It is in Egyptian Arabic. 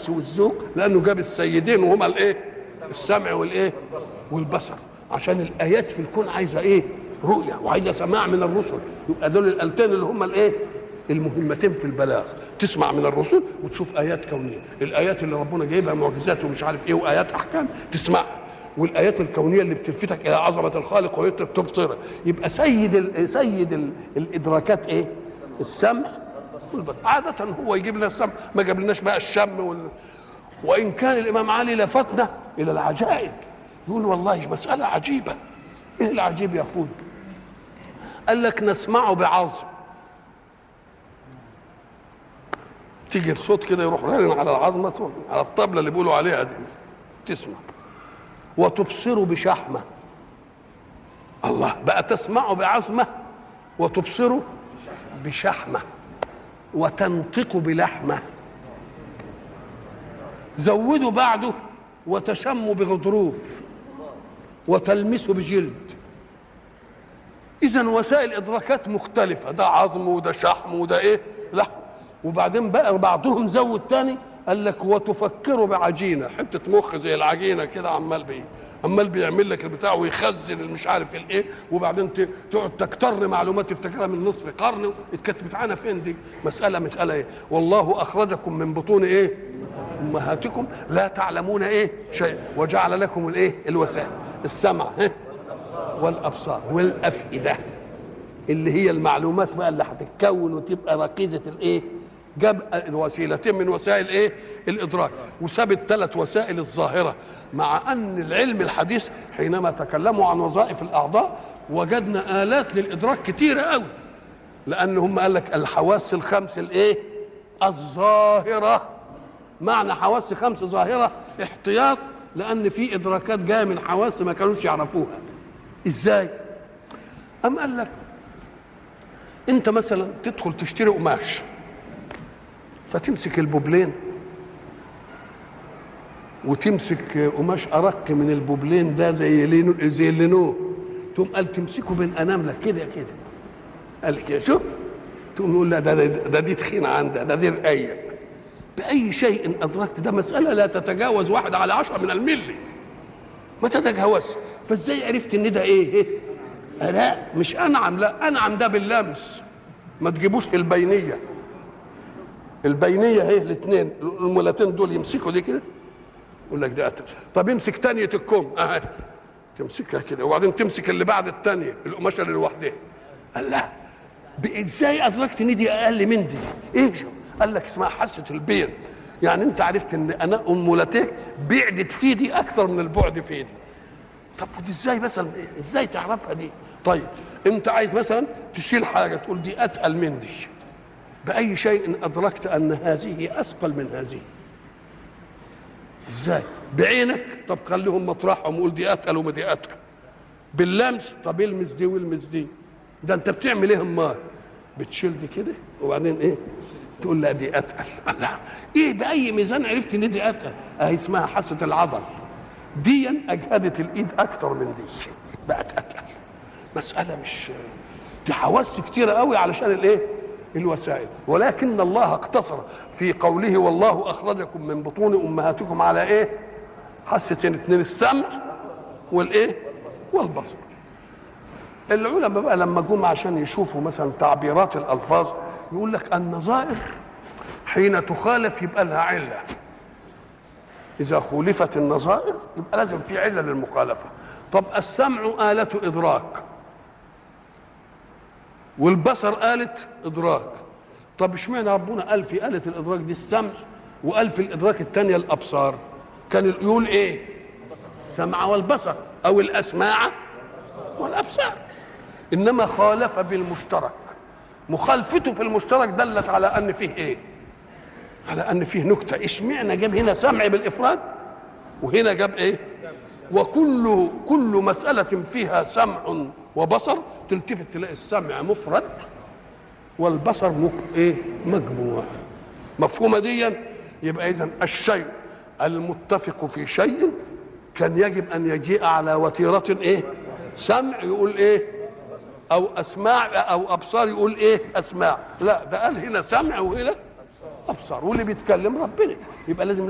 والذوق لانه جاب السيدين وهما الايه السمع والايه والبصر عشان الايات في الكون عايزه ايه رؤيه وعايزه سماع من الرسل يبقى دول الالتين اللي هم الايه المهمتين في البلاغ تسمع من الرسل وتشوف ايات كونيه الايات اللي ربنا جايبها معجزات ومش عارف ايه وايات احكام تسمعها والايات الكونيه اللي بتلفتك الى عظمه الخالق وتبصرها يبقى سيد ال سيد ال الادراكات ايه السمع والبصر عاده هو يجيب لنا السمع ما جاب لناش بقى الشم وال... وان كان الامام علي لفتنا الى العجائب يقول والله مساله عجيبه ايه العجيب يا اخوي قال لك نسمعه بعظم تيجي الصوت كده يروح رن على العظمه على الطبله اللي بيقولوا عليها دي تسمع وتبصر بشحمه الله بقى تسمع بعظمه وتبصر بشحمه وتنطق بلحمه زودوا بعده وتشم بغضروف وتلمس بجلد اذا وسائل ادراكات مختلفه ده عظم وده شحم وده ايه لحم وبعدين بقى بعضهم زود تاني قال لك وتفكر بعجينه حته مخ زي العجينه كده عمال بيه عمال بيعمل لك البتاع ويخزن مش عارف الايه وبعدين تقعد تكتر معلومات تفتكرها من نصف قرن اتكتبت عنها فين دي مساله مساله ايه والله اخرجكم من بطون ايه امهاتكم لا تعلمون ايه شيء وجعل لكم الايه الوسائل السمع والابصار والافئده اللي هي المعلومات بقى اللي هتتكون وتبقى ركيزه الايه جاب الوسيلتين من وسائل ايه الادراك وساب الثلاث وسائل الظاهره مع ان العلم الحديث حينما تكلموا عن وظائف الاعضاء وجدنا الات للادراك كتيره قوي لان هم قال لك الحواس الخمس الايه الظاهره معنى حواس خمس ظاهره احتياط لان في ادراكات جايه من حواس ما كانوش يعرفوها ازاي ام قال لك انت مثلا تدخل تشتري قماش فتمسك البوبلين وتمسك قماش ارق من البوبلين ده زي لينو زي اللينو تقوم قال تمسكه بين اناملك كده كده قال كده شوف تقوم نقول لا ده, ده, ده دي تخين عندها ده دي رقيق باي شيء ادركت ده مساله لا تتجاوز واحد على عشرة من الملي ما تتجاوز فازاي عرفت ان ده ايه, إيه؟ لا مش انعم لا انعم ده باللمس ما تجيبوش في البينيه البينيه اهي الاثنين المولتين دول يمسكوا دي كده يقول لك ده أتل. طب امسك تانية الكم اهي تمسكها كده وبعدين تمسك اللي بعد الثانيه القماشه اللي لوحدها قال لا ازاي ادركت ان دي اقل من دي ايه قال لك اسمها حاسه البين يعني انت عرفت ان انا امولتك بعدت في دي اكثر من البعد في دي طب ودي ازاي مثلا ازاي تعرفها دي طيب انت عايز مثلا تشيل حاجه تقول دي اتقل من دي باي شيء ادركت ان هذه اثقل من هذه ازاي بعينك طب خليهم مطرحهم وقول دي اتقل وما دي اتقل باللمس طب المس دي والمس دي ده انت بتعمل ايه امال بتشيل دي كده وبعدين ايه تقول لا دي اتقل لا ايه باي ميزان عرفت ان دي اتقل اهي اسمها حاسه العضل ديا اجهدت الايد اكتر من دي بقت اتقل مساله مش دي حواس كتيره قوي علشان الايه الوسائل ولكن الله اقتصر في قوله والله اخرجكم من بطون امهاتكم على ايه حستين اتنين السمع والايه والبصر العلماء بقى لما جم عشان يشوفوا مثلا تعبيرات الالفاظ يقول لك النظائر حين تخالف يبقى لها عله اذا خولفت النظائر يبقى لازم في عله للمخالفه طب السمع آلة إدراك والبصر آلة إدراك طب اشمعنى ربنا قال في آلة الإدراك دي السمع وقال في الإدراك الثانية الأبصار كان يقول إيه السمع والبصر أو الأسماع والأبصار إنما خالف بالمشترك مخالفته في المشترك دلت على أن فيه إيه على أن فيه نكتة اشمعنى جاب هنا سمع بالإفراد وهنا جاب إيه وكل كل مسألة فيها سمع وبصر تلتفت تلاقي السمع مفرد والبصر مك... ايه مجموع مفهومه دي يبقى اذا الشيء المتفق في شيء كان يجب ان يجيء على وتيره ايه سمع يقول ايه او اسماع او ابصار يقول ايه اسماع لا ده قال هنا سمع وهنا ابصار واللي بيتكلم ربنا يبقى لازم